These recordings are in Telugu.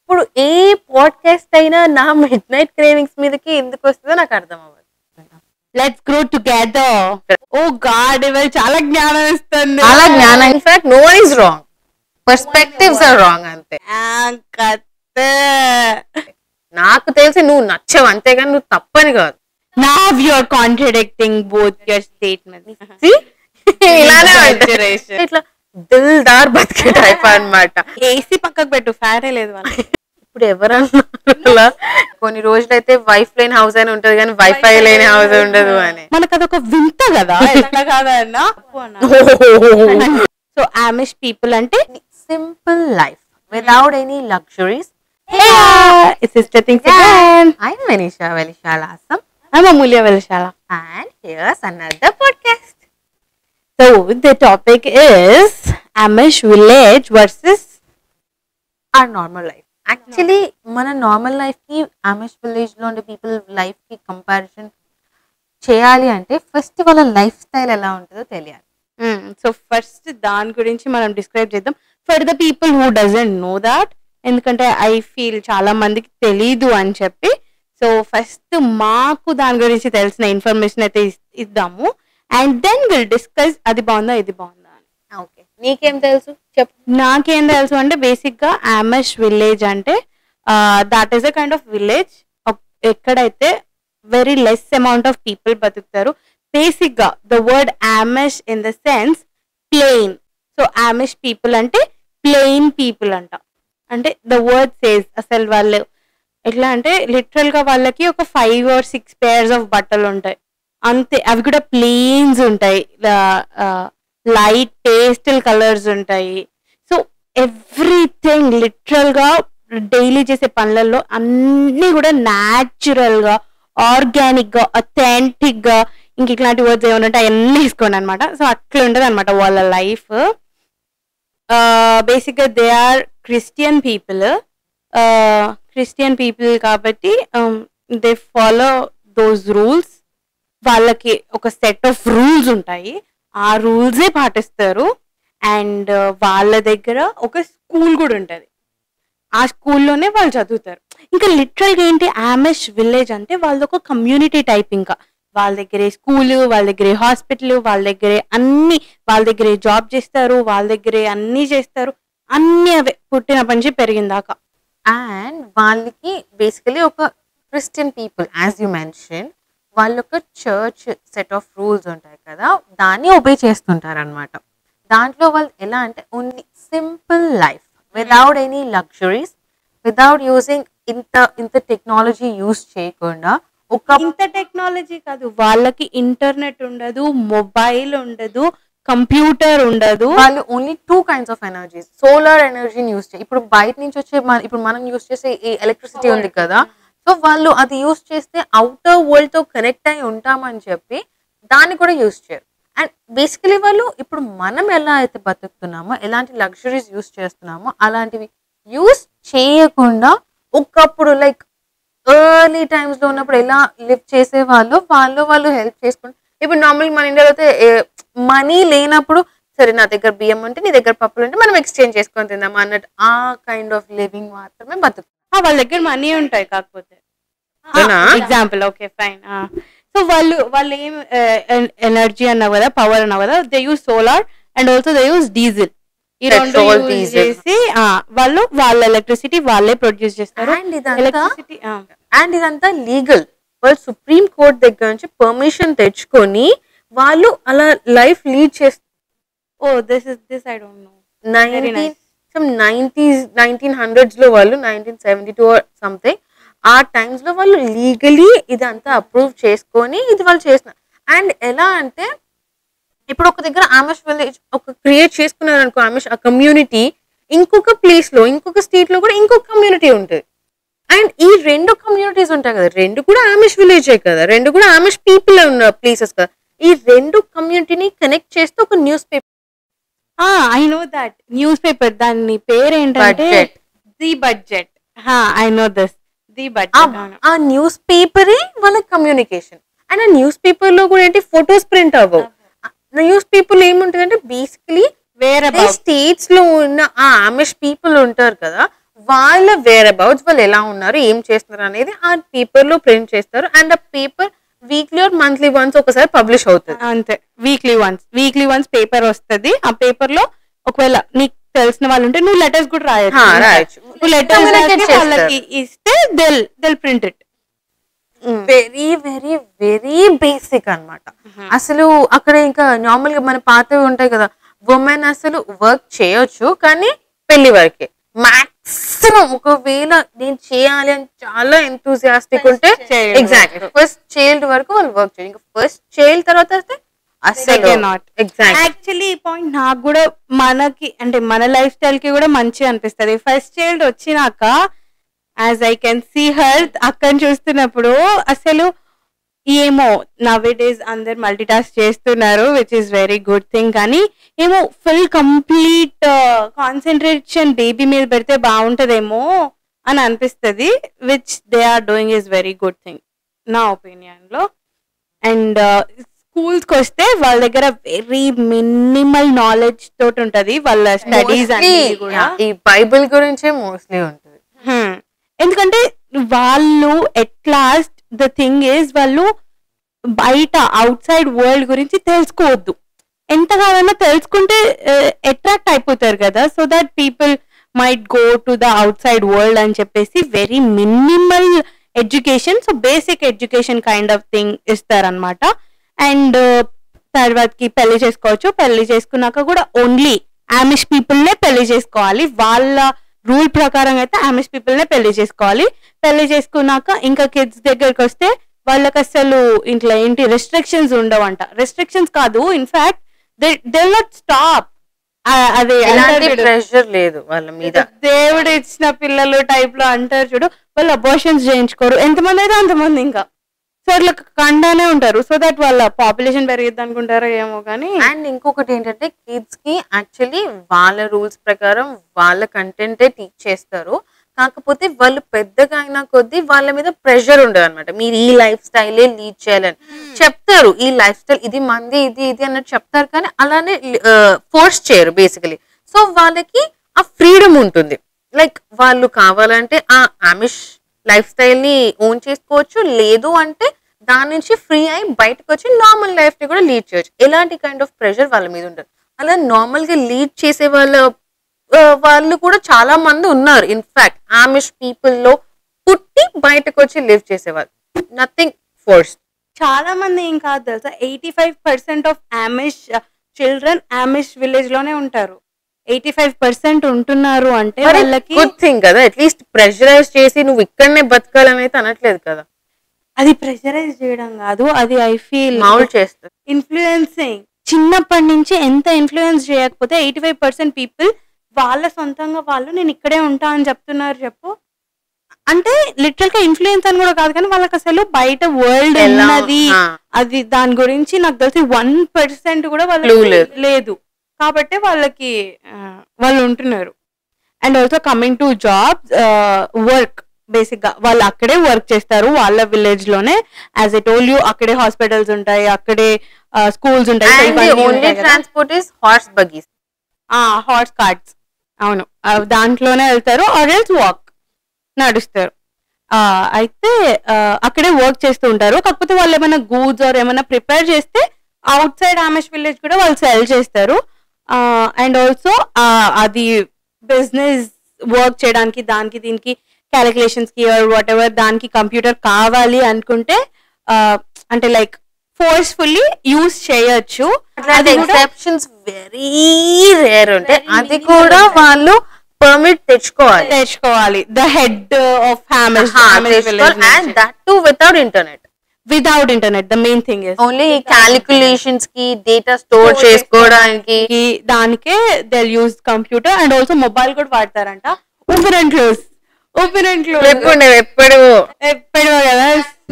ఎప్పుడు ఏ పాడ్కాస్ట్ అయినా నా మిడ్ నైట్ క్రేవింగ్స్ మీదకి ఎందుకు వస్తుందో నాకు అర్థం అవ్వదు let's grow together oh god ఇవాళ చాలా జ్ఞానం ఇస్తుంది అలా జ్ఞానం in fact no one is wrong perspectives are wrong అంతే ఆ, కత్త నాకు తెలిసి నువ్వు నచ్చవు అంతేగాని నువ్వు తప్పని కాదు Now you're contradicting both your statements. See? ఇలానే ఉంటుంది. Exaggeration. ఇట్లా దిల్దార్ బతికే టైప్ అన్నమాట ఏసీ పక్కకు పెట్టు ఫ్యానే లేదు వాళ్ళకి ఇప్పుడు ఎవరన్నారు అలా కొన్ని రోజులైతే వైఫ్ లేని హౌస్ అని ఉంటది కానీ వైఫై లేని హౌస్ ఉండదు అని మనకు అదొక వింత కదా ఎట్లా కాదన్నా సో ఆమిష్ పీపుల్ అంటే simple life without any luxuries sister things again I'm Manisha Velishalasam I'm Amulya Velashala and here's another podcast. So the topic is Amish village versus Our normal life. Actually మన నార్మల్ లైఫ్ కి ఆమెష్ విలేజ్ లో ఉండే పీపుల్ లైఫ్ కి కంపారిజన్ చేయాలి అంటే ఫస్ట్ వాళ్ళ లైఫ్ స్టైల్ ఎలా ఉంటుందో తెలియాలి సో ఫస్ట్ దాని గురించి మనం డిస్క్రైబ్ చేద్దాం for the people who doesn't know that ఎందుకంటే ఐ ఫీల్ చాలా మందికి తెలీదు అని చెప్పి సో ఫస్ట్ మాకు దాని గురించి తెలిసిన ఇన్ఫర్మేషన్ అయితే ఇస్- ఇద్దాము అండ్ దెన్ విల్ డిస్కస్ అది బాగుందా ఇది బాగుందా అని ఓకే నీకేం తెలుసు చెప్పు నాకేం తెలుసు అంటే బేసిక్ గా ఆమష్ విలేజ్ అంటే that is a kind of village ఎక్కడైతే very less amount of people బతుకుతారు బేసిక్ గా the word Amish in the sense plain so Amish people అంటే ప్లెయిన్ పీపుల్ అంట అంటే ద వర్డ్ సేస్ అసలు వాళ్ళు ఎట్లా అంటే లిటరల్ గా వాళ్ళకి ఒక five or six pairs of బట్టలు ఉంటాయి అంతే అవి కూడా ప్లెయిన్స్ ఉంటాయి లైట్ పేస్టల్ కలర్స్ ఉంటాయి సో ఎవ్రీథింగ్ లిటరల్ గా డైలీ చేసే పనులలో అన్ని కూడా న్యాచురల్ గా ఆర్గానిక్ గా అథెంటిక్ గా ఇంక ఇట్లాంటి వర్డ్స్ ఏమైనా ఉంటే అవన్నీ తీసుకోండి అనమాట సో అట్లా ఉంటది అనమాట వాళ్ళ లైఫ్ బేసిక్గా they are Christian people Christian people కాబట్టి దే ఫాలో దోస్ రూల్స్ వాళ్ళకి ఒక సెట్ ఆఫ్ రూల్స్ ఉంటాయి ఆ రూల్సే పాటిస్తారు అండ్ వాళ్ళ దగ్గర ఒక స్కూల్ కూడా ఉంటుంది ఆ స్కూల్లోనే వాళ్ళు చదువుతారు ఇంకా లిటరల్గా ఏంటి ఆమెష్ విలేజ్ అంటే వాళ్ళది ఒక కమ్యూనిటీ టైప్ ఇంకా వాళ్ళ దగ్గరే స్కూల్ వాళ్ళ దగ్గరే హాస్పిటల్ వాళ్ళ దగ్గరే అన్ని వాళ్ళ దగ్గరే జాబ్ చేస్తారు వాళ్ళ దగ్గరే అన్ని చేస్తారు అన్ని అవే పుట్టినప్పటి నుంచి పెరిగిందాకా అండ్ వాళ్ళకి బేసికలీ ఒక Christian people as you mention వాళ్ళ ఒక చర్చ్ సెట్ ఆఫ్ రూల్స్ ఉంటాయి కదా దాన్ని ఒబే చేస్తుంటారు అనమాట దాంట్లో వాళ్ళు ఎలా అంటే only simple life without any luxuries without using ఇంత ఇంత టెక్నాలజీ యూస్ చేయకుండా ఒక ఇంత టెక్నాలజీ కాదు వాళ్ళకి ఇంటర్నెట్ ఉండదు మొబైల్ ఉండదు కంప్యూటర్ ఉండదు వాళ్ళు only two kinds of energies solar ఎనర్జీని యూస్ చేయి ఇప్పుడు బయట నుంచి వచ్చే మన ఇప్పుడు మనం యూస్ చేసే ఈ ఎలక్ట్రిసిటీ ఉంది కదా సో వాళ్ళు అది యూస్ చేస్తే అవుటర్ వరల్డ్ తో కనెక్ట్ అయి ఉంటామని చెప్పి దాన్ని కూడా యూస్ చేయరు అండ్ బేసికలీ వాళ్ళు ఇప్పుడు మనం ఎలా అయితే బతుకుతున్నామో ఎలాంటి లగ్జరీస్ యూస్ చేస్తున్నామో అలాంటివి యూస్ చేయకుండా ఒకప్పుడు లైక్ ఎర్లీ టైమ్స్ లో ఉన్నప్పుడు ఎలా లివ్ చేసే వాళ్ళు వాళ్ళు వాళ్ళు హెల్ప్ చేసుకుంటారు ఇప్పుడు నార్మల్ మన ఇండియాలో అయితే మనీ లేనప్పుడు సరే నా దగ్గర బియ్యం ఉంటే నీ దగ్గర పప్పులు ఉంటే మనం ఎక్స్చేంజ్ చేసుకొని తిందాం అన్నట్టు ఆ కైండ్ ఆఫ్ లివింగ్ మాత్రమే బతుకు ఆ, వాళ్ళ దగ్గర మనీ ఉంటాయి కాకపోతే అవునా? ఎగ్జాంపుల్ ఓకే ఫైన్ సో వాళ్ళు వాళ్ళు ఏం ఎనర్జీ అన్నావు కదా పవర్ అన్నావు కదా they use solar and also they use diesel ఈ రెండు Petrol, use diesel. చేసి ఆ, వాళ్ళు వాళ్ళ ఎలక్ట్రిసిటీ వాళ్ళే ప్రొడ్యూస్ చేస్తారు అండ్ ఇదంతా ఎలక్ట్రిసిటీ అండ్ ఇదంతా లీగల్ వాళ్ళు సుప్రీం కోర్ట్ దగ్గర నుంచి పర్మిషన్ తెచ్చుకొని వాళ్ళు అలా లైఫ్ లీడ్ చేస్తారు oh this is this I don't know nineteen nice. Some nineties nineteen hundreds లో వాళ్ళు నైన్టీన్ సెవెంటీ టూ సంథింగ్ ఆ టైమ్స్ లో వాళ్ళు లీగలీ ఇదంతా అప్రూవ్ చేసుకొని ఇది వాళ్ళు చేస్తున్నారు అండ్ ఎలా అంటే ఇప్పుడు ఒక దగ్గర ఆమెష్ విలేజ్ ఒక క్రియేట్ చేసుకున్నారు అనుకో ఆమెష్ ఆ కమ్యూనిటీ ఇంకొక ప్లేస్ లో ఇంకొక స్టేట్ లో కూడా ఇంకొక కమ్యూనిటీ ఉంటుంది అండ్ ఈ రెండు కమ్యూనిటీస్ ఉంటాయి కదా రెండు కూడా ఆమిష్ విలేజే కదా రెండు కూడా ఆమిష్ పీపుల్ ఉన్న ప్లేసెస్ కదా ఈ రెండు కమ్యూనిటీని కనెక్ట్ చేస్తే ఒక newspaper I know that newspaper దాని పేరు ఏంటంటే Budget. The budget I know this the ఆ- బడ్జెట్ ఆ న్యూస్ పేపరే వాళ్ళ కమ్యూనికేషన్ అండ్ ఆ న్యూస్ పేపర్ లో కూడా ఏంటి ఫొటోస్ ప్రింట్ అవ్వవు న్యూస్ పేపర్ ఏముంటుంది అంటే బేసికలీ వేరే స్టేట్స్ లో ఉన్న ఆ ఆమిష్ పీపుల్ ఉంటారు కదా వాళ్ళ వేర్ అబౌట్స్ వాళ్ళు ఎలా ఉన్నారు ఏం చేస్తున్నారు అనేది ఆ పేపర్ లో ప్రింట్ చేస్తారు అండ్ ఆ paper weekly or monthly once ఒకసారి పబ్లిష్ అవుతుంది అంతే weekly once weekly once paper వస్తది ఆ పేపర్ లో ఒకవేళ నీకు తెలిసిన వాళ్ళు ఉంటే నువ్వు లెటర్స్ కూడా రాయొచ్చు హా, రాయొచ్చు. నువ్వు లెటర్స్ Communicate రాసి చేస్తారు. వాళ్ళకి ఇస్తే they'll they'll print it very very very basic అన్నమాట అసలు అక్కడ ఇంకా నార్మల్ గా మన పాతవి ఉంటాయి కదా ఉమెన్ అసలు వర్క్ చేయొచ్చు కానీ పెళ్లి వరకే మాక్సిమం ఒకవేళ నేను చేయాలి అని చాలా ఎంతూజియాస్టిక్ ఉంటే child ఎగ్జాక్ట్ ఫస్ట్ చైల్డ్ వరకు వాళ్ళు వర్క్ చేయాలి ఇంకా ఫస్ట్ చైల్డ్ తర్వాత అయితే అసలు cannot. ఎగ్జాక్ట్ యాక్చువల్లీ ఈ పాయింట్ నాకు కూడా మనకి అంటే మన లైఫ్ స్టైల్ కి కూడా మంచి అనిపిస్తది ఫస్ట్ చైల్డ్ వచ్చినాక as I can see her అక్కని చూస్తున్నప్పుడు అసలు ఏమో నవే డేస్ అందరు మల్టీ టాస్క్ చేస్తున్నారు which is very good thing కానీ ఏమో ఫుల్ కంప్లీట్ కాన్సన్ట్రేషన్ బేబీ మీద పెడితే బాగుంటదేమో అని అనిపిస్తుంది which they are doing is very good thing నా ఒపీనియన్ లో అండ్ స్కూల్స్ కి వస్తే వాళ్ళ దగ్గర వెరీ మినిమల్ నాలెడ్జ్ తోటి ఉంటది వాళ్ళ స్టడీస్ అన్ని కూడా ఈ బైబిల్ గురించే మోస్ట్లీ ఉంటుంది Hmm. ఎందుకంటే వాళ్ళు at last the thing is వాళ్ళు బయట అవుట్ సైడ్ వరల్డ్ గురించి తెలుసుకోవద్దు ఎంత కాదన్నా తెలుసుకుంటే అట్రాక్ట్ అయిపోతారు కదా so that people might go to the outside world అని చెప్పేసి very minimal education so basic education kind of thing ఇస్తారనమాట అండ్ తర్వాతకి పెళ్లి చేసుకోవచ్చు పెళ్లి చేసుకున్నాక కూడా ఓన్లీ ఆమిష్ పీపుల్నే పెళ్లి చేసుకోవాలి వాళ్ళ రూల్ ప్రకారం అయితే ఆమిష్ పీపుల్నే పెళ్లి చేసుకోవాలి పెళ్లి చేసుకున్నాక ఇంకా కిడ్స్ దగ్గరికి వస్తే వాళ్ళకి అసలు ఇంట్లో ఏంటి రెస్ట్రిక్షన్స్ ఉండవంట రెస్ట్రిక్షన్స్ కాదు in fact they they not stop అదే ఎలాంటి అంటారు చూడు. ప్రెషర్ లేదు వాళ్ళ మీద దేవుడు ఇచ్చిన పిల్లలు టైప్ లో అంటారు చూడు వాళ్ళు అబోషన్స్ చేయించుకోరు ఎంతమంది అయితే అంతమంది ఇంకా సో అట్లా కండానే ఉంటారు సో దట్ వాళ్ళ పాపులేషన్ పెరిగిద్ది అనుకుంటారో ఏమో కానీ అండ్ ఇంకొకటి ఏంటంటే కిడ్స్ కి యాక్చువల్లీ వాళ్ళ రూల్స్ ప్రకారం వాళ్ళ కంటెంటే టీచ్ చేస్తారు కాకపోతే వాళ్ళు పెద్దగా అయినా కొద్దీ వాళ్ళ మీద ప్రెషర్ ఉండదు అనమాట మీరు ఈ లైఫ్ స్టైలే లీడ్ చేయాలని చెప్తారు ఈ లైఫ్ స్టైల్ ఇది మంది ఇది ఇది అన్నట్టు చెప్తారు కానీ అలానే ఫోర్స్ చేయరు బేసికలీ సో వాళ్ళకి ఆ ఫ్రీడమ్ ఉంటుంది లైక్ వాళ్ళు కావాలంటే ఆ ఆమిష్ లైఫ్ స్టైల్ ని ఓన్ చేసుకోవచ్చు లేదు అంటే దాని నుంచి ఫ్రీ అయి బయటకు వచ్చి నార్మల్ లైఫ్ ని కూడా లీడ్ చేయొచ్చు ఎలాంటి కైండ్ ఆఫ్ ప్రెషర్ వాళ్ళ మీద ఉంటుంది అలా నార్మల్ గా లీడ్ చేసే వాళ్ళ ఆ, వాళ్ళు కూడా చాలా మంది ఉన్నారు ఇన్ఫాక్ట్ ఆమిష్ పీపుల్ లో పుట్టి బయటకు వచ్చి లివ్ చేసేవాళ్ళు నథింగ్ ఫోర్స్ చాలా మంది ఏం కాదు తెలుసా eighty five percent of Amish children Amish village లోనే ఉంటారు ఎయిటీ ఫైవ్ పర్సెంట్ ఉంటున్నారు అంటే వాళ్ళకి గుడ్ థింగ్ కదా అట్లీస్ట్ ప్రెషరైజ్ చేసి నువ్వు ఇక్కడనే బతకాలని అయితే అనట్లేదు కదా అది ప్రెషరైజ్ చేయడం కాదు అది ఐ ఫీల్ మౌల్ చేస్తారు ఇన్ఫ్లుయెన్సింగ్ చిన్నప్పటి నుంచి ఎంత ఇన్ఫ్లుయెన్స్ చేయకపోతే ఎయిటీ ఫైవ్ పర్సెంట్ పీపుల్ వాళ్ళ సొంతంగా వాళ్ళు నేను ఇక్కడే ఉంటా అని చెప్తున్నారు చెప్పు అంటే లిటరల్ గా ఇన్ఫ్లుయెన్స్ అని కూడా కాదు కానీ వాళ్ళకి అసలు బయట వరల్డ్ ఎలా- ఉన్నది ఆ. అది దాని గురించి నాకు తెలిసి వన్ పర్సెంట్ కూడా Clue వాళ్ళకి లేదు. లేదు కాబట్టి వాళ్ళకి ఆ, వాళ్ళు ఉంటున్నారు and also coming to job work basic గా వాళ్ళు అక్కడే వర్క్ చేస్తారు వాళ్ళ విలేజ్ లోనే యాజ్ ఎ టోల్ యూ అక్కడే హాస్పిటల్స్ ఉంటాయి అక్కడే స్కూల్స్ ఉంటాయి So అండ్ ది ఇవన్నీ ఓన్లీ ఉంటాయి కదా. ట్రాన్స్పోర్ట్ ఇస్ హార్స్ బగీస్ ఆ హార్స్ కార్డ్స్ అవును ఆ, దాంట్లోనే వెళ్తారు ఆర్ ఎల్స్ వాక్ నడుస్తారు ఆ, అయితే ఆ, అక్కడే వర్క్ చేస్తూ ఉంటారు కాకపోతే వాళ్ళు ఏమైనా గూడ్స్ ఆర్ ఏమైనా ప్రిపేర్ చేస్తే అవుట్ సైడ్ ఆమెష్ విలేజ్ కూడా వాళ్ళు సెల్ చేస్తారు అండ్ ఆల్సో అది బిజినెస్ వర్క్ చేయడానికి దానికి దీనికి క్యాలిక్యులేషన్స్ కి ఆర్ వాట్ ఎవర్ దానికి కంప్యూటర్ కావాలి అనుకుంటే ఆ, అంటే లైక్ ఫోర్స్ఫుల్లీ యూస్ చేయొచ్చు అది ఎక్సెప్షన్స్ వెరీ రేర్ ఉంటాయి అది కూడా వాళ్ళు పర్మిట్ తెచ్చుకోవాలి తెచ్చుకోవాలి ద హెడ్ ఆఫ్ హ్యామస్ and that to without internet without internet the main thing is only calculations కి డేటా స్టోర్ చేసుకోవడానికి దానికే they use computer and also mobile కూడా వాడతారంట open and close open and close ఎప్పుడు ఎప్పుడు ఎప్పుడు కదా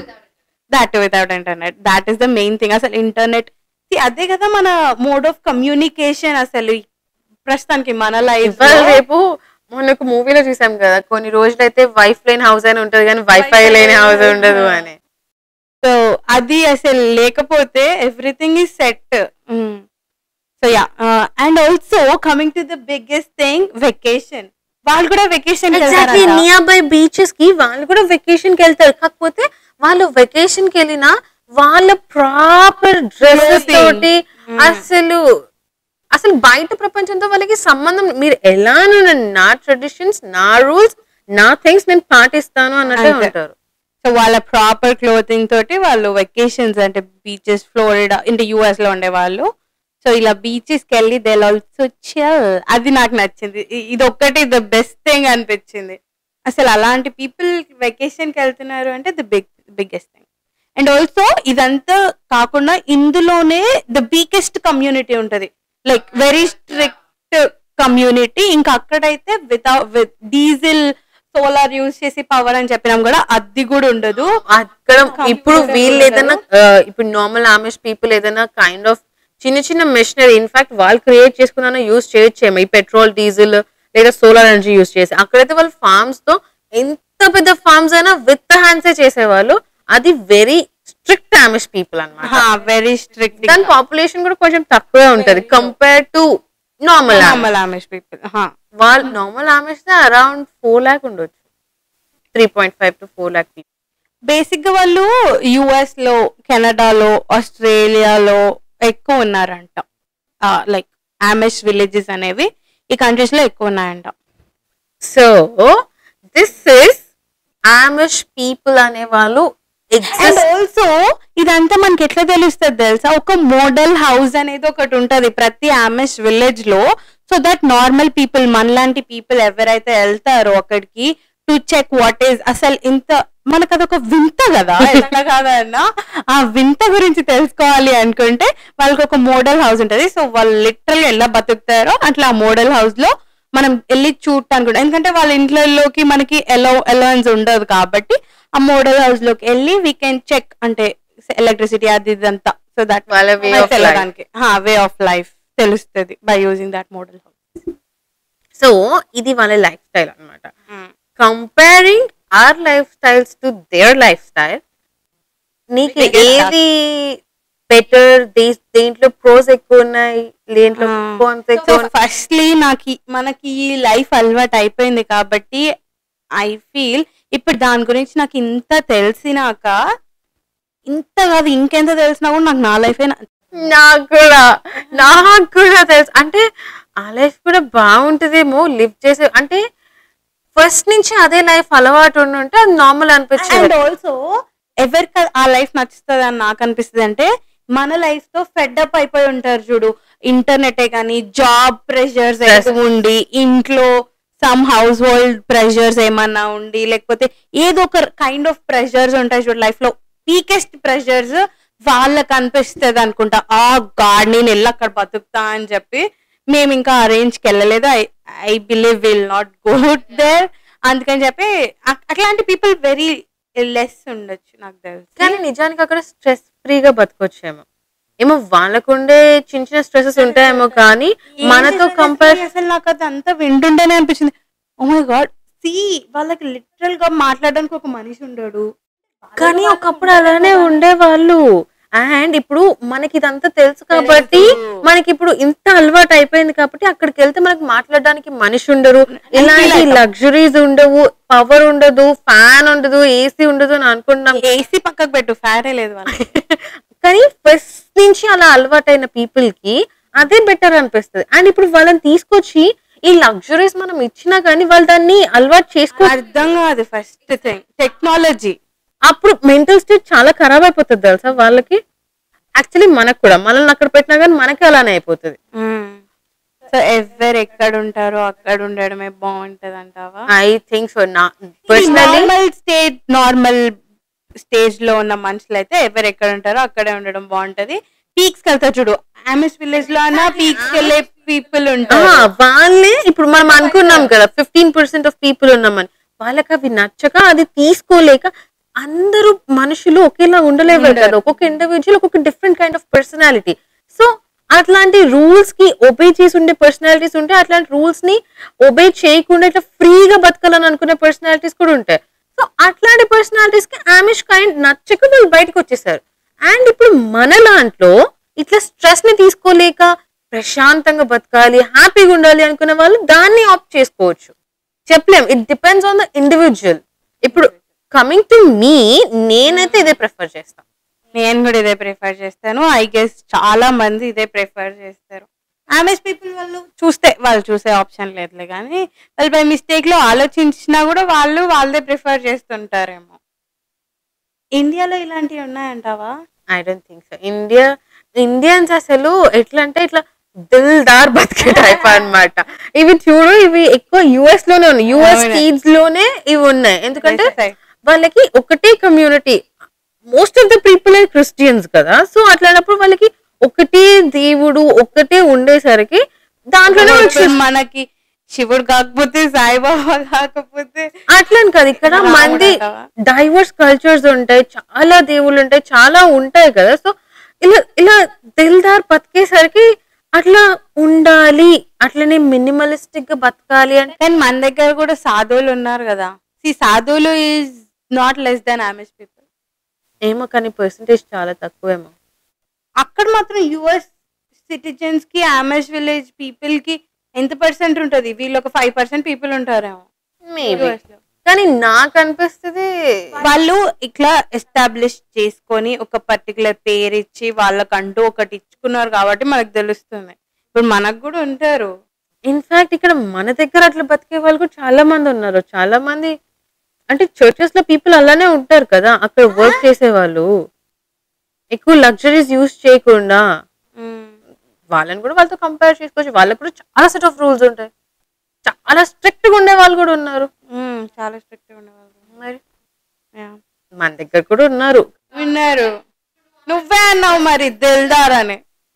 that without internet that is the main thing అసలు ఇంటర్నెట్ అదే కదా మన మోడ్ ఆఫ్ కమ్యూనికేషన్ అసలు ప్రస్తుతానికి మన లైఫ్ ఇవాళ రేపు మొన్న ఒక మూవీలో చూసాం కదా కొన్ని రోజులైతే వైఫ్ లేని హౌస్ అని ఉంటది కానీ వైఫై లేని హౌస్ ఉండదు అని సో అది అసలు లేకపోతే everything is set so yeah and also coming to the biggest thing vacation వాళ్ళు కూడా vacation exactly nearby beaches కి వాళ్ళు కూడా వెకేషన్ కి వెళ్తారు కాకపోతే వాళ్ళు వెకేషన్ కి వెళ్ళినా వాళ్ళ ప్రాపర్ డ్రెస్సెస్ Clothing. తోటి అసలు అసలు బయట ప్రపంచంతో వాళ్ళకి సంబంధం మీరు ఎలానో నన్ను నా ట్రెడిషన్స్ నా రూల్స్ నా థింగ్స్ నేను పాటిస్తాను అన్నట్టే అంతే. ఉంటారు సో వాళ్ళ ప్రాపర్ క్లోతింగ్ తోటి వాళ్ళు వెకేషన్స్ అంటే బీచెస్ ఫ్లోరిడా ఇంటి యుఎస్ లో ఉండే వాళ్ళు సో ఇలా బీచెస్ కి వెళ్ళి దే ఆల్సో చిల్ అది నాకు నచ్చింది ఇ- ఇది ఒక్కటి ద బెస్ట్ థింగ్ అనిపించింది అసలు అలాంటి పీపుల్ వెకేషన్ కి వెళ్తున్నారు అంటే the big biggest thing and also ఇదంతా కాకుండా ఇందులోనే ద బిగ్గెస్ట్ కమ్యూనిటీ ఉంటది లైక్ వెరీ స్ట్రిక్ట్ కమ్యూనిటీ ఇంకా అక్కడైతే without with diesel solar use చేసి పవర్ అని చెప్పినాం కూడా అది కూడా ఉండదు అక్కడ ఇప్పుడు Computer వీళ్ళు ఉండదు. ఏదైనా ఆ, ఇప్పుడు నార్మల్ ఆమిష్ పీపుల్ ఏదైనా కైండ్ ఆఫ్ చిన్న చిన్న మెషినరీ ఇన్ఫాక్ట్ వాళ్ళు క్రియేట్ చేసుకున్నా యూస్ చేయొచ్చేమో ఈ పెట్రోల్ డీజిల్ లేదా సోలార్ ఎనర్జీ యూస్ చేసి అక్కడైతే వాళ్ళు ఫార్మ్స్ తో ఎంత పెద్ద ఫార్మ్స్ అయినా విత్ హ్యాండ్సే చేసేవాళ్ళు అది వెరీ స్ట్రిక్ట్ ఆమిష్ పీపుల్ అన్నమాట వెరీ స్ట్రిక్ట్ దాని పాపులేషన్ కూడా కొంచెం తక్కువే ఉంటది compare to normal normal Amish people వాళ్ళు normal Amish around four lakh ఉండొచ్చు three point five to four lakh people basic గా వాళ్ళు యుఎస్ లో కెనడాలో ఆస్ట్రేలియాలో ఎక్కువ ఉన్నారంట లైక్ ఆమెష్ విలేజెస్ అనేవి ఈ కంట్రీస్ లో ఎక్కువ ఉన్నాయంట so this is Amish people అనే వాళ్ళు అండ్ ఎగ్జిస్ట్ ఆల్సో ఇదంతా మనకి ఎట్లా తెలుస్తుంది తెలుసా ఒక మోడల్ హౌస్ అనేది ఒకటి ఉంటది ప్రతి ఆమెష్ విలేజ్ లో సో దట్ నార్మల్ పీపుల్ మనలాంటి పీపుల్ ఎవరైతే వెళ్తారో అక్కడికి టు చెక్ వాట్ ఈస్ అసలు ఇంత మనకు అదొక వింత కదా ఎట్లా కాదన్నా ఆ వింత గురించి తెలుసుకోవాలి అనుకుంటే వాళ్ళకి ఒక మోడల్ హౌస్ ఉంటది సో వాళ్ళు లిటరల్ ఎలా బతుకుతారో అట్లా ఆ మోడల్ హౌస్ లో మనం వెళ్ళి చూడటానికి కూడా ఎందుకంటే వాళ్ళ ఇంట్లోకి మనకి ఎలో అలవెన్స్ ఉండదు కాబట్టి ఆ మోడల్ హౌస్ లోకి వెళ్ళి వీ కెన్ చెక్ అంటే ఎలక్ట్రిసిటీ అది ఇదంతా సో దట్ వాళ్ళ వే ఆఫ్ వెళ్ళడానికి వే ఆఫ్ లైఫ్ తెలుస్తుంది by using that model house so ఇది వాళ్ళ లైఫ్ స్టైల్ అనమాట comparing our life styles to their life style నీకు Biggest ఏది బెటర్ దేంట్లో ప్రోస్ ఎక్కువ ఉన్నాయి దేంట్లో Ah. కాన్స్ సో ఎక్కువ ఉన్నాయి ఫస్ట్లీ నాకు ఈ- మనకి ఈ లైఫ్ అలవాటు అయిపోయింది కాబట్టి ఐ ఫీల్ ఇప్పుడు దాని గురించి నాకు ఇంత తెలిసినాక ఇంత కాదు ఇంకెంత తెలిసినా కూడా నాకు నా లైఫే నాకు కూడా నాకు కూడా తెలుసు అంటే ఆ లైఫ్ కూడా బాగుంటదేమో లివ్ చేసే అంటే ఫస్ట్ నుంచి అదే లైఫ్ అలవాటు ఉండి ఉంటే అది నార్మల్ అండ్ అనిపించింది ఆల్సో ఎవరికి ఆ లైఫ్ నచ్చుతుంది అని నాకు అనిపిస్తుంది అంటే మన లైఫ్ తో ఫెడ్అప్ అయిపోయి ఉంటారు చూడు ఇంటర్నెటే కానీ జాబ్ ప్రెషర్స్ ఎక్కువ ఉండి ఇంట్లో సమ్ హౌస్ హోల్డ్ ప్రెషర్స్ ఏమన్నా ఉండి లేకపోతే ఏదో ఒక కైండ్ ఆఫ్ ప్రెషర్స్ ఉంటాయి చూడు లైఫ్ లో వీకెస్ట్ ప్రెషర్స్ వాళ్ళకి అనిపిస్తుంది అనుకుంటా ఆ గాడ్ నేను వెళ్ళి అక్కడ బతుకుతా అని చెప్పి మేము ఇంకా ఆ రేంజ్కి వెళ్ళలేదు I I believe will not go there అందుకని చెప్పి అ- అట్లాంటి పీపుల్ వెరీ లెస్ ఉండొచ్చు నాకు తెలిసి కానీ నిజానికి అక్కడ స్ట్రెస్ ఫ్రీగా బతకొచ్చేమో ఏమో వాళ్ళకుండే చిన్న చిన్న స్ట్రెసెస్ ఉంటాయేమో కానీ మనతో కంపేర్ అసలు నాకు అది అంతా వింటుంటేనే అనిపించింది ఓ మై గాడ్ సి వాళ్ళకి లిటరల్ గా మాట్లాడడానికి ఒక మనిషి ఉండడు కానీ ఒకప్పుడు అలానే ఉండేవాళ్ళు అండ్ ఇప్పుడు మనకి ఇదంతా తెలుసు కాబట్టి మనకి ఇప్పుడు ఇంత అలవాటు అయిపోయింది కాబట్టి అక్కడికి వెళ్తే మనకి మాట్లాడడానికి మనిషి ఉండరు ఇలాంటి లగ్జరీస్ ఉండవు పవర్ ఉండదు ఫ్యాన్ ఉండదు ఏసీ ఉండదు అని అనుకుంటున్నాం ఏసీ పక్కకు పెట్టు ఫ్యానే లేదు వాళ్ళకి కానీ ఫస్ట్ నుంచి అలా అలవాటైన పీపుల్ కి అదే బెటర్ అనిపిస్తుంది అండ్ ఇప్పుడు వాళ్ళని తీసుకొచ్చి ఈ లగ్జరీస్ మనం ఇచ్చినా కానీ వాళ్ళు దాన్ని అలవాటు చేసుకో అర్థం కాదు ఫస్ట్ థింగ్ టెక్నాలజీ అప్పుడు మెంటల్ స్టేట్ చాలా ఖరాబ్ అయిపోతుంది తెలుసా వాళ్ళకి యాక్చువల్లీ మనకు కూడా మనల్ని అక్కడ పెట్టినా కానీ మనకి అలానే అయిపోతుంది సో ఎవరు ఎక్కడ ఉంటారో అక్కడ ఉండడమే బాగుంటది అంటావా ఐ థింక్ సో నా personally normal state normal stage లో ఉన్న మనుషులు అయితే ఎవరు ఎక్కడ ఉంటారో అక్కడే ఉండడం బాగుంటది పీక్స్ వెళ్తారు చూడు ఆమెస్ విలేజ్ లో అన్నా పీక్స్ వెళ్ళే పీపుల్ ఉంటారు వాళ్ళే ఇప్పుడు మనం అనుకున్నాం కదా ఫిఫ్టీన్ పర్సెంట్ ఆఫ్ పీపుల్ ఉన్నామని వాళ్ళకి అవి నచ్చక అది తీసుకోలేక అందరూ మనుషులు ఒకేలా ఉండలేరు కదా ఒక్కొక్క ఇండివిజువల్ ఒక్కొక్క different kind of personality so అట్లాంటి రూల్స్ కి ఒబే చేసి ఉండే పర్సనాలిటీస్ ఉంటే అట్లాంటి రూల్స్ ని ఒబే చేయకుండా ఇట్లా ఫ్రీగా బతకాలని అనుకునే పర్సనాలిటీస్ కూడా ఉంటాయి సో అట్లాంటి పర్సనాలిటీస్ కి ఆమిష్ కైండ్ నచ్చక వాళ్ళు బయటకు వచ్చేసారు అండ్ ఇప్పుడు మన దాంట్లో ఇట్లా స్ట్రెస్ ని తీసుకోలేక ప్రశాంతంగా బతకాలి హ్యాపీగా ఉండాలి అనుకునే వాళ్ళు దాన్ని ఆప్ట్ చేసుకోవచ్చు చెప్పలేం it depends on the individual ఇప్పుడు కమింగ్ టు మీ నేనైతే ఇదే ప్రిఫర్ చేస్తాను నేను కూడా ఇదే ప్రిఫర్ చేస్తాను ఐ గెస్ చాలా మంది ఇదే ప్రిఫర్ చేస్తారు ఆమెస్ పీపుల్ వాళ్ళు చూస్తే వాళ్ళు చూసే ఆప్షన్ లేదులే కానీ వాళ్ళు బై మిస్టేక్ లో ఆలోచించినా కూడా వాళ్ళు వాళ్ళదే ప్రిఫర్ చేస్తుంటారేమో ఇండియాలో ఇలాంటివి ఉన్నాయంటావా I don't think so India Indians అసలు ఎట్లా అంటే ఇట్లా దిల్దార్ బతికే టైప్ అన్నమాట ఇవి చూడు ఇవి ఎక్కువ యుఎస్ లోనే ఉన్నాయి యుఎస్ అవును. స్టీడ్స్ లోనే ఇవి ఉన్నాయి ఎందుకంటే West side. వాళ్ళకి ఒకటే community most of the people are Christians కదా సో అట్లాంటప్పుడు వాళ్ళకి ఒకటే దేవుడు ఒక్కటే ఉండేసరికి దాంట్లోనే వాళ్ళు ఇప్పుడు మనకి శివుడు కాకపోతే సాయిబాబా కాకపోతే అట్లా అని కాదు ఇక్కడ రాముడు మంది అంటావా? డైవర్స్ కల్చర్స్ ఉంటాయి చాలా దేవుళ్ళు ఉంటాయి చాలా ఉంటాయి కదా సో ఇలా ఇలా దిల్దార్ బతికేసరికి అట్లా ఉండాలి అట్లనే మినిమలిస్టిక్ గా బతకాలి అంటే కానీ మన దగ్గర కూడా సాధువులు ఉన్నారు కదా సి సాధువులు is not less than Amish people ఏమో కానీ పర్సంటేజ్ చాలా తక్కువేమో అక్కడ మాత్రం యుఎస్ సిటిజన్స్ కి ఆమెస్ విలేజ్ పీపుల్ కి ఎంత పర్సెంట్ ఉంటది వీళ్ళు ఒక ఫైవ్ పర్సెంట్ పీపుల్ ఉంటారేమో మేబీ US లో. కానీ నాకు అనిపిస్తుంది వాళ్ళు ఇట్లా ఎస్టాబ్లిష్ చేసుకొని ఒక పర్టికులర్ పేరు ఇచ్చి వాళ్ళకంటూ ఒకటి ఇచ్చుకున్నారు కాబట్టి మనకు తెలుస్తుంది ఇప్పుడు మనకు కూడా ఉంటారు ఇన్ఫాక్ట్ ఇక్కడ మన దగ్గర అట్లా బతికే వాళ్ళు కూడా చాలా మంది ఉన్నారు చాలా మంది అంటే చర్చెస్ లో పీపుల్ అలానే ఉంటారు కదా అక్కడ వర్క్ చేసే వాళ్ళు ఎక్కువ లగ్జరీస్ యూస్ చేయకుండా వాళ్ళని కూడా వాళ్ళతో కంపేర్ చేసుకోవచ్చు వాళ్ళకి కూడా చాలా సెట్ ఆఫ్ రూల్స్ ఉంటాయి చాలా స్ట్రిక్ట్ గా ఉండే వాళ్ళు కూడా ఉన్నారు ఉమ్, చాలా స్ట్రిక్ట్ ఉండేవాళ్ళు మరి Yeah. మన దగ్గర కూడా ఉన్నారు విన్నారు నువ్వే అన్నావు మరి దిల్దార్ అని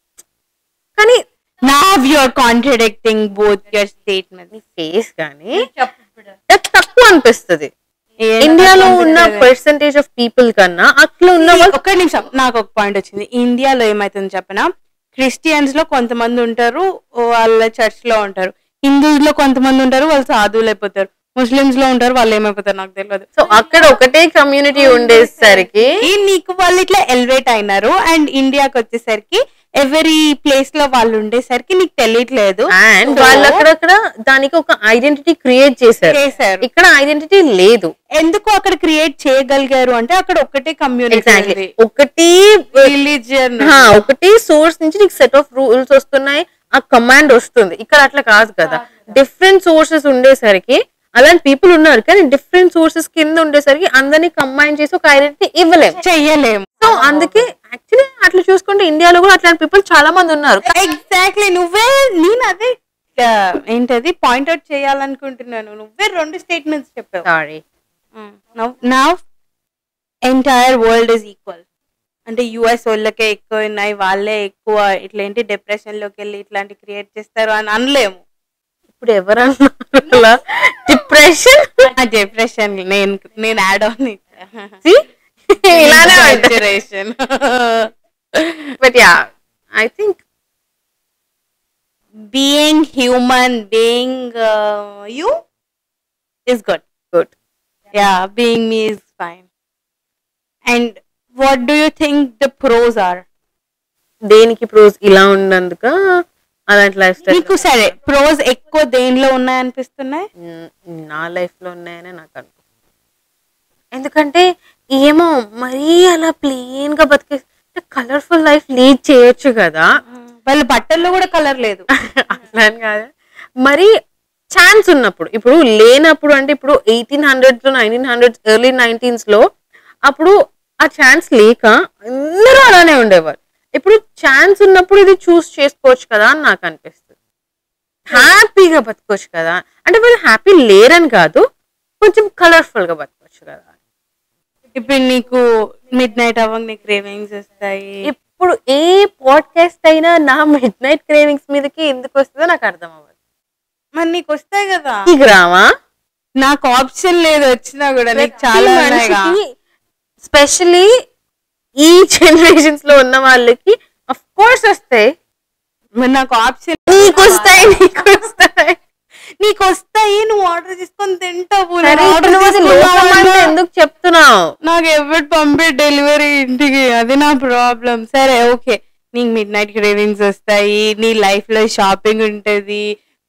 కానీ now your contradicting both your statement నీ ఫేస్ కానీ నాకు తక్కువ అనిపిస్తుంది ఇండియాలో ఇండియాలో ఉన్న పర్సంటేజ్ ఆఫ్ పీపుల్ కన్నా అట్లా ఉన్న వాళ్ళు ఒక్క నిమిషం నాకు ఒక పాయింట్ వచ్చింది ఇండియాలో ఏమైతుంది చెప్పనా క్రిస్టియన్స్ లో కొంతమంది ఉంటారు వాళ్ళ చర్చ్ లో ఉంటారు హిందూస్ లో కొంతమంది ఉంటారు వాళ్ళు సాధువులు అయిపోతారు ముస్లిమ్స్ లో ఉంటారు వాళ్ళు ఏమైపోతారు నాకు తెలియదు సో అక్కడ ఒకటే కమ్యూనిటీ ఉండేసరికి ఈ నీకు వాళ్ళు ఇట్లా ఎలివేట్ అయినారు అండ్ ఇండియాకి వచ్చేసరికి ఎవరీ ప్లేస్ లో వాళ్ళు ఉండేసరికి నీకు తెలియట్లేదు అండ్ So, వాళ్ళు అక్కడక్కడ దానికి ఒక ఐడెంటిటీ క్రియేట్ చేశారు చేశారు ఇక్కడ ఐడెంటిటీ లేదు ఎందుకు అక్కడ క్రియేట్ చేయగలిగారు అంటే అక్కడ ఒక్కటే కమ్యూనిటీ ఎగ్జాక్ట్లీ ఒకటి రిలీజియన్ హా, ఒకటి సోర్స్ నుంచి నీకు సెట్ ఆఫ్ రూల్స్ వస్తున్నాయి ఆ కమాండ్ వస్తుంది ఇక్కడ అట్లా కాదు కదా డిఫరెంట్ సోర్సెస్ ఉండేసరికి అలాంటి పీపుల్ ఉన్నారు కానీ డిఫరెంట్ సోర్సెస్ కింద ఉండేసరికి అందరినీ కంబైన్ చేసి ఒక ఐడెంటిటీ ఇవ్వలేము చెయ్యలేము సో అందుకే యాక్చువల్లీ అట్లా చూసుకుంటే ఇండియాలో కూడా అట్లాంటి పీపుల్ చాలా మంది ఉన్నారు ఎగ్జాక్ట్లీ నువ్వే నేను అదే ఆ, ఏంటది పాయింట్ అవుట్ చేయాలనుకుంటున్నాను నువ్వే రెండు స్టేట్మెంట్స్ చెప్పావు సారీ నా ఎంటైర్ వరల్డ్ ఇస్ ఈక్వల్ అంటే యుఎస్ వాళ్ళకే ఎక్కువ ఉన్నాయి వాళ్ళే ఎక్కువ ఇట్లా ఏంటి డిప్రెషన్ లోకి వెళ్ళి ఇట్లాంటి క్రియేట్ చేస్తారు అని అనలేము ఇప్పుడు ఎవరన్నా డిప్రెషన్ డిప్రెషన్ నేను నేను యాడ్ ఆన్ ఇలానే ఉంటుంది but ya I think being human being you is good good Yeah, being me is fine. And what do you think the pros are? దేనికి ప్రోస్ ఇలా ఉన్నందుక అలాంటి లైఫ్ స్టైల్ నీకు సరే ప్రోస్ ఎక్కువ దేనిలో ఉన్నాయనిపిస్తున్నాయి నా లైఫ్ లో ఉన్నాయని నాకు అనిపిస్తుంది ఎందుకంటే ఏమో మరీ అలా ప్లెయిన్ గా బతికే కలర్ఫుల్ లైఫ్ లీడ్ చేయొచ్చు కదా వాళ్ళ బట్టల్లో కూడా కలర్ లేదు అట్లా అని కాదు మరి ఛాన్స్ ఉన్నప్పుడు ఇప్పుడు లేనప్పుడు అంటే ఇప్పుడు ఎయిటీన్ హండ్రెడ్స్ లో నైన్టీన్ హండ్రెడ్స్ ఎర్లీ నైన్టీన్స్ లో అప్పుడు ఆ ఛాన్స్ లేక అందరూ అలానే ఉండేవారు ఇప్పుడు ఛాన్స్ ఉన్నప్పుడు ఇది చూస్ చేసుకోవచ్చు కదా అని నాకు అనిపిస్తుంది హ్యాపీగా బతకొచ్చు కదా అంటే వాళ్ళు హ్యాపీ లేరని కాదు కొంచెం కలర్ఫుల్ గా బతకొచ్చు కదా ఇప్పుడు నీకు మిడ్ నైట్ అవ్వక నీకు క్రేవింగ్స్ వస్తాయి ఇప్పుడు ఏ పాడ్కాస్ట్ అయినా నా మిడ్ నైట్ క్రేవింగ్స్ మీదకి ఎందుకు వస్తుందో నాకు అర్థం అవ్వదు మరి నీకు వస్తాయి కదా ఈ గ్రామా నాకు ఆప్షన్ లేదు వచ్చినా కూడా నీకు చాలా ఉన్నాయిగా. స్పెషలీ ఈ జనరేషన్స్ లో ఉన్న వాళ్ళకి అఫ్ కోర్స్ వస్తాయి మరి నాకు ఆప్షన్ నీకు వస్తాయి నీకు వస్తాయి నీకు వస్తాయి నువ్వు ఆర్డర్ చేసుకొని తింటావు సరే, నేను ఇప్పుడు ఆర్డర్ నువ్వు అది లోకం అంటే ఎందుకు చెప్తున్నావు నాకు ఎవరు పంపే డెలివరీ ఇంటికి అది నా ప్రాబ్లం సరే ఓకే నీకు మిడ్ నైట్ క్రేవింగ్స్ వస్తాయి నీ లైఫ్ లో షాపింగ్ ఉంటది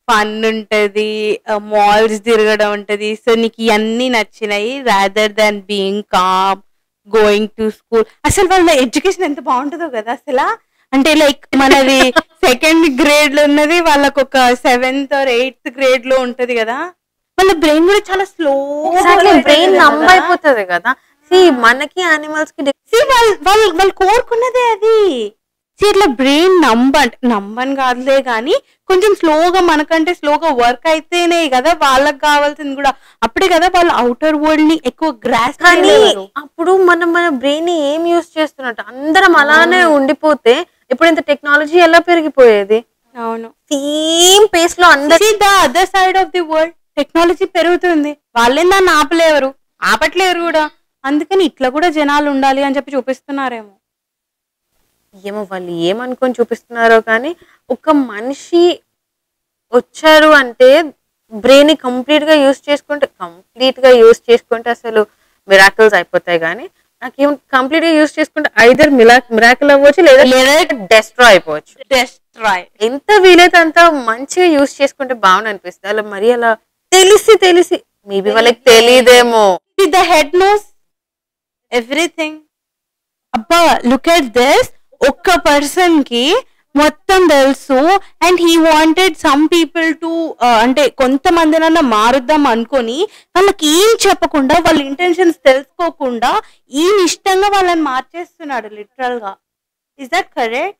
ఫన్ ఉంటది మాల్స్ తిరగడం ఉంటది సో నీకు ఇవన్నీ నచ్చినాయి rather than being calm going to school అసలు వాళ్ళ ఎడ్యుకేషన్ ఎంత బాగుంటుందో కదా అసలు అంటే లైక్ మనది సెకండ్ గ్రేడ్ లో ఉన్నది వాళ్ళకు ఒక సెవెంత్ ఆర్ ఎయిత్ గ్రేడ్ లో ఉంటది కదా వాళ్ళ బ్రెయిన్ కూడా చాలా స్లో బ్రెయిన్ నంబ్ అయిపోతుంది కదా సి మనకి యానిమల్స్ కి See, వాళ్ళు వాళ్ళు వాళ్ళు కోరుకున్నదే అది See, ఇట్లా బ్రెయిన్ నంబ నంబన్ కాదులే కానీ కొంచెం స్లోగా మనకంటే స్లోగా వర్క్ అయితేనే కదా వాళ్ళకి కావాల్సింది కూడా అప్పుడే కదా వాళ్ళు అవుటర్ వరల్డ్ ని ఎక్కువ గ్రాస్ కానీ అప్పుడు మనం మన బ్రెయిన్ ని ఏం యూస్ చేస్తున్నట్టు అందరం అలానే ఉండిపోతే ఇప్పుడు ఇంత టెక్నాలజీ ఎలా పెరిగిపోయేది అవును సేమ్ పేస్ లో అందరు the other side of the world technology పెరుగుతుంది వాళ్ళేం దాన్ని ఆపలేరు ఆపట్లేరు కూడా అందుకని ఇట్లా కూడా జనాలు ఉండాలి అని చెప్పి చూపిస్తున్నారేమో ఏమో వాళ్ళు ఏమనుకొని చూపిస్తున్నారో కానీ ఒక మనిషి వచ్చారు అంటే బ్రెయిన్ ని కంప్లీట్ గా యూస్ చేసుకుంటే కంప్లీట్ గా యూస్ చేసుకుంటే అసలు మిరాకిల్స్ అయిపోతాయి కానీ నాకేం కంప్లీట్ గా యూస్ చేసుకుంటే ఐదర్ మిరా మిరాకిల్ అవ్వచ్చు లేదా లేదా డెస్ట్రా అయిపోవచ్చు డెస్ట్రాయ్ ఎంత వీలైతే అంత మంచిగా యూస్ చేసుకుంటే బాగుంది అనిపిస్తుంది అలా మరి అలా తెలిసి తెలిసి మేబీ వాళ్ళకి తెలియదేమో ద హెడ్ నోస్ ఎవ్రీథింగ్ అబ్బా లుక్ ఎట్ దిస్ ఒక్క పర్సన్ కి మొత్తం తెలుసు and he wanted some people to అంటే కొంతమందినన్నా మారుద్దాం అనుకొని వాళ్ళకి ఏం చెప్పకుండా వాళ్ళ ఇంటెన్షన్స్ తెలుసుకోకుండా ఈయన ఇష్టంగా వాళ్ళని మార్చేస్తున్నాడు లిటరల్ గా ఇస్ దట్ కరెక్ట్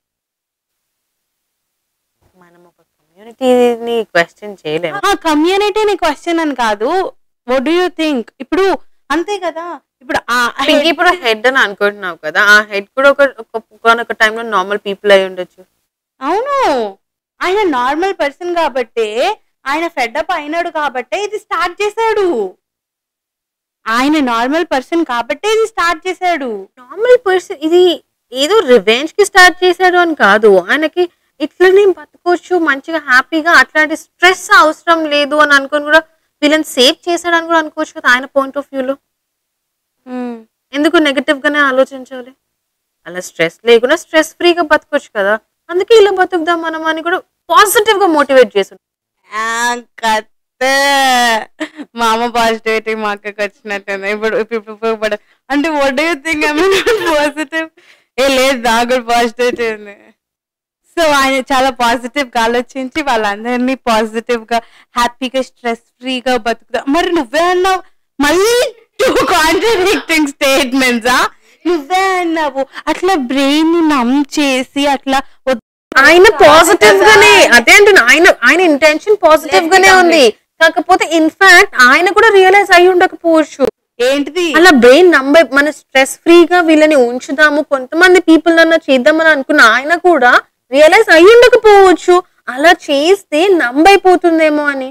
మనం ఒక కమ్యూనిటీని క్వశ్చన్ చేయలేము ఆ కమ్యూనిటీని క్వశ్చన్ అని కాదు వడ్ డూ యూ థింక్ ఇప్పుడు అంతే కదా ఇప్పుడు ఆ పింకీ ఇప్పుడు హెడ్ అని అనుకుంటున్నావు కదా ఆ హెడ్ కూడా ఒక ఒక- ఒక టైంలో నార్మల్ పీపుల్ అయి ఉండొచ్చు అవును ఆయన నార్మల్ పర్సన్ కాబట్టి ఆయన ఫెడ్అప్ అయినాడు కాబట్టే ఇది స్టార్ట్ చేశాడు ఆయన నార్మల్ పర్సన్ కాబట్టే ఇది స్టార్ట్ చేశాడు నార్మల్ పర్సన్ ఇది ఏదో రివెంజ్ కి స్టార్ట్ చేశాడు అని కాదు ఆయనకి ఇట్లనే బతకొచ్చు మంచిగా హ్యాపీగా అట్లాంటి స్ట్రెస్ అవసరం లేదు అని అనుకుని కూడా వీళ్ళని సేవ్ చేశాడని కూడా అనుకోవచ్చు కదా ఆయన పాయింట్ ఆఫ్ వ్యూలో ఎందుకు నెగటివ్ గానే ఆలోచించాలి అలా స్ట్రెస్ లేకుండా స్ట్రెస్ ఫ్రీగా బతకొచ్చు కదా అందుకే ఇలా బతుకుదాం మనం అని కూడా పాజిటివ్ గా మోటివేట్ చేసి ఆ, కత్త మా అమ్మ పాజిటివిటీ మా అక్కకి వచ్చినట్టుంది ఇప్పుడు ఇప్పుడు ఇప్పుడు అంటే what do think I mean positive ఏ లేదు నాకు కూడా పాజిటివిటీ ఉంది సో ఆయన చాలా పాజిటివ్ గా ఆలోచించి వాళ్ళందరినీ పాజిటివ్ గా హ్యాపీగా స్ట్రెస్ ఫ్రీగా బతుకుదా మరి నువ్వే అన్నావు మళ్ళీ టూ కాంట్రడిక్టింగ్ స్టేట్మెంట్స్ నువ్వే అన్నావు అట్లా బ్రెయిన్ ని నమ్ చేసి అట్లా వద్దు ఆయన పాజిటివ్ గానే అదే అంటున్నా ఆయన ఆయన ఇంటెన్షన్ పాజిటివ్ గానే ఉంది కాకపోతే ఇన్ఫాక్ట్ ఆయన కూడా రియలైజ్ అయి ఉండకపోవచ్చు ఏంటిది అలా బ్రెయిన్ నంబర్ మన స్ట్రెస్ ఫ్రీగా వీళ్ళని ఉంచుదాము కొంతమంది పీపుల్ అన్న చేద్దామని అనుకున్న ఆయన కూడా రియలైజ్ అయి ఉండకపోవచ్చు అలా చేస్తే నంబైపోతుందేమో అని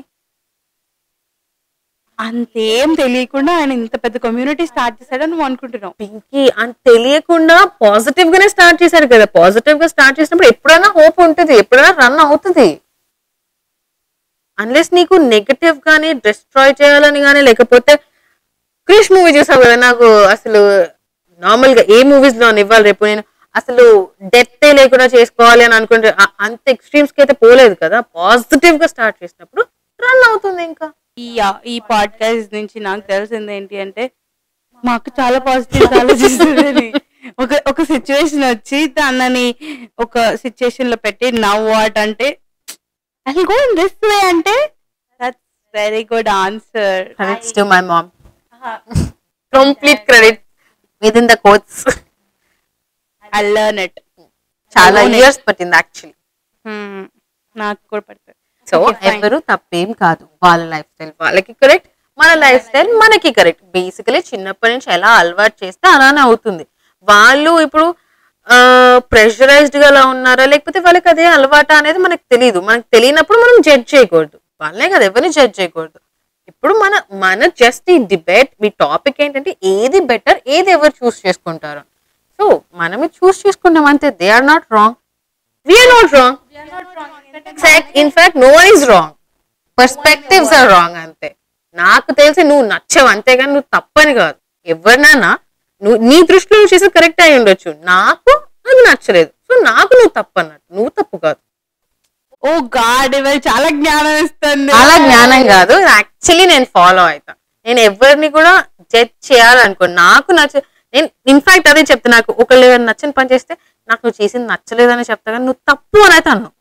అంతేం తెలియకుండా ఆయన ఇంత పెద్ద కమ్యూనిటీ స్టార్ట్ చేశాడని నువ్వు అనుకుంటున్నావు పింకీ అని తెలియకుండా పాజిటివ్ గానే స్టార్ట్ చేశారు కదా పాజిటివ్ గా స్టార్ట్ చేసినప్పుడు ఎప్పుడైనా హోప్ ఉంటుంది ఎప్పుడైనా రన్ అవుతుంది అన్లెస్ నీకు నెగటివ్ గానీ డిస్ట్రాయ్ చేయాలని కానీ లేకపోతే క్రిష్ మూవీ చూసావు కదా నాకు అసలు నార్మల్ గా ఏ మూవీస్ లో ఇవ్వాలి రేపు నేను అసలు డెత్ లేకుండా చేసుకోవాలి అని అనుకుంటే ఆ- అంత ఎక్స్ట్రీమ్స్ కి అయితే పోలేదు కదా పాజిటివ్ గా స్టార్ట్ చేసినప్పుడు రన్ అవుతుంది ఇంకా ఈ ఈ పాడ్కాస్ట్ నుంచి నాకు తెలిసింది ఏంటి అంటే మాకు చాలా పాజిటివ్ ఆలోచిస్తుంది ఒక ఒక సిచ్యువేషన్ వచ్చి తనని ఒక సిచ్యువేషన్ లో పెట్టి నవ్ వాట్ అంటే I go in this way అంటే that's very good answer credits to my mom complete credit with in the course I learn it చాలా Alone. ఇయర్స్ పట్టింది యాక్చువల్లీ నాకు కూడా పడుతుంది సో Okay, fine. ఎవరు తప్పేం కాదు వాళ్ళ లైఫ్ స్టైల్ వాళ్ళకి కరెక్ట్ మన లైఫ్ స్టైల్ మనకి కరెక్ట్ బేసికలీ చిన్నప్పటి నుంచి ఎలా అలవాటు చేస్తే అలానే అవుతుంది వాళ్ళు ఇప్పుడు ప్రెషరైజ్డ్ గా అలా ఉన్నారా లేకపోతే వాళ్ళకి అదే అలవాట అనేది మనకు తెలియదు మనకు తెలియనప్పుడు మనం జడ్జ్ చేయకూడదు వాళ్ళనే కదా ఎవరిని జడ్జ్ చేయకూడదు ఇప్పుడు మన మన జస్ట్ ఈ డిబేట్ మీ టాపిక్ ఏంటంటే ఏది బెటర్ ఏది ఎవరు చూస్ చేసుకుంటారు సో మనమే చూస్ చేసుకుంటాం అంతే they are not wrong we're not wrong in fact no one is wrong perspectives are wrong అంతే నాకు తెలిసి నువ్వు నచ్చవు అంతేగాని నువ్వు తప్పని కాదు ఎవరినైనా నువ్వు నీ దృష్టిలో నువ్వు చేసేది కరెక్ట్ అయి ఉండొచ్చు నాకు అది నచ్చలేదు సో నాకు నువ్వు తప్పు అన్నట్టు నువ్వు తప్పు కాదు ఓ గాడ్ ఇవాళ చాలా జ్ఞానం ఇస్తుంది అలా జ్ఞానం కాదు యాక్చువల్లీ నేను ఫాలో అవుతా నేను ఎవరిని కూడా జడ్జ్ చేయాలనుకో నాకు నచ్చ నేను ఇన్ఫాక్ట్ అదే చెప్తా నాకు ఒకళ్ళు ఎవరు నచ్చని పని చేస్తే నాకు నువ్వు చేసింది నచ్చలేదని చెప్తా కానీ నువ్వు తప్పు అని అయితే అన్నావు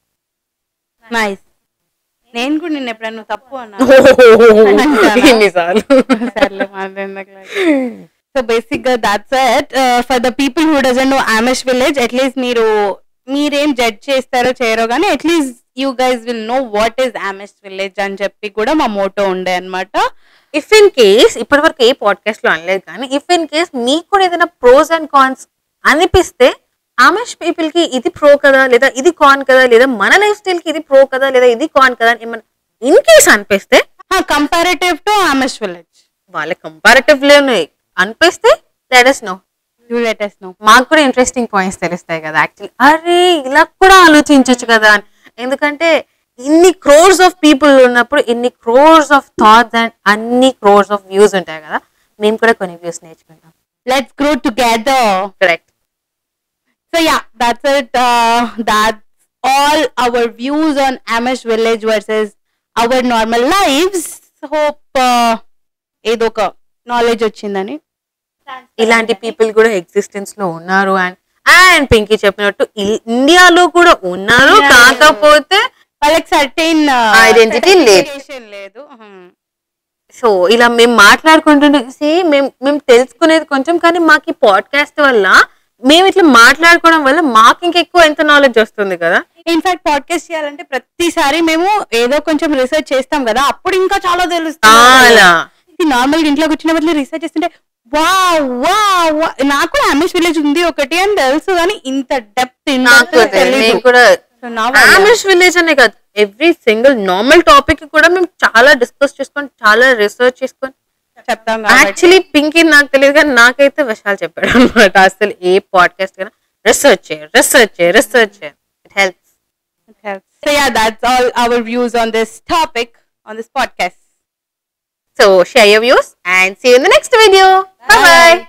నైస్ నేను కూడా నిన్న ఎప్పుడైనా నువ్వు తప్పు అన్నా ఎన్నిసార్లు సర్లే సో బేసిక్ గా that's it for the people who doesn't know Amish village at least మీరు మీరేం జడ్జ్ చేస్తారో చేయరో కానీ at least you guys will know what is Amish village అని చెప్పి కూడా మా మోటో ఉండే అనమాట ఇఫ్ ఇన్ కేస్ ఇప్పటి వరకు ఏ పాడ్కాస్ట్ లో అనలేదు కానీ ఇఫ్ ఇన్ కేస్ మీకు కూడా ఏదైనా ప్రోస్ అండ్ కాన్స్ అనిపిస్తే ఆమెష్ పీపుల్ కి ఇది ప్రో కదా లేదా ఇది కాన్ కదా లేదా మన లైఫ్ స్టైల్ కి ఇది ప్రో కదా లేదా ఇది కాన్ కదా అని ఏమన్నా ఇన్ కేస్ అనిపిస్తే కంపారేటివ్ టు ఆమెష్ విలేజ్ వాళ్ళ కంపారిటివ్ లోనే అనిపిస్తే let us know you let us know మాకు కూడా ఇంట్రెస్టింగ్ పాయింట్స్ తెలుస్తాయి కదా యాక్చువల్లీ అరే ఇలా కూడా ఆలోచించవచ్చు కదా అని ఎందుకంటే ఇన్ని క్రోర్స్ ఆఫ్ పీపుల్ ఉన్నప్పుడు ఇన్ని క్రోర్స్ ఆఫ్ థాట్స్ అండ్ అన్ని క్రోర్స్ ఆఫ్ వ్యూస్ ఉంటాయి కదా మేము కూడా కొన్ని వ్యూస్ నేర్చుకుంటాం let's grow together correct So yeah, that's it. Uh, that's all our views on Amish village versus our normal lives. Hope uh, ఏదో ఒక నాలెడ్జ్ వచ్చిందని ఇలాంటి పీపుల్ కూడా ఎగ్జిస్టెన్స్ లో ఉన్నారు అండ్ అండ్ పింకీ చెప్పినట్టు ఇ- ఇండియాలో కూడా ఉన్నారు Yeah. కాకపోతే వాళ్ళకి సర్టైన్ Identity లేదు. లేదు Hmm. సో ఇలా మేము మాట్లాడుకుంటుంటే see, మేము మేము తెలుసుకునేది కొంచెం కానీ మాకు ఈ పాడ్కాస్ట్ వల్ల మేము ఇట్లా మాట్లాడుకోవడం వల్ల మాకు ఇంకెక్కువ ఎంత నాలెడ్జ్ వస్తుంది కదా ఇన్ఫాక్ట్ పాడ్కాస్ట్ చేయాలంటే ప్రతిసారి మేము ఏదో కొంచెం రీసెర్చ్ చేస్తాం కదా అప్పుడు ఇంకా చాలా తెలుస్తుంది చాలా నార్మల్ ఇంట్లో కూర్చున్న బదులు రీసెర్చ్ చేస్తుంటే వా వా వా నాకు కూడా అమిష్ విలేజ్ ఉంది ఒకటి అని తెలుసు కానీ ఇంత డెప్త్ నాకు అదే, నేను కూడా ఆమిష్ విలేజ్ అనే కాదు ఎవ్రీ సింగిల్ నార్మల్ టాపిక్ కూడా మేము చాలా డిస్కస్ చేసుకొని చాలా రీసెర్చ్ చేసుకొని చెప్తాం కాబట్టి యాక్చువల్లీ పింకీ నాకు తెలియదు కానీ నాకైతే విషయాలు చెప్పాడు అనమాట అసలు ఏ పాడ్కాస్ట్ కన్నా రీసెర్చ్ చేయ రీసెర్చ్ చేయ రీసెర్చ్ చేయ it helps It helps. So yeah, that's all our views on this topic on this podcast. So share your views and see you in the next video. Bye bye.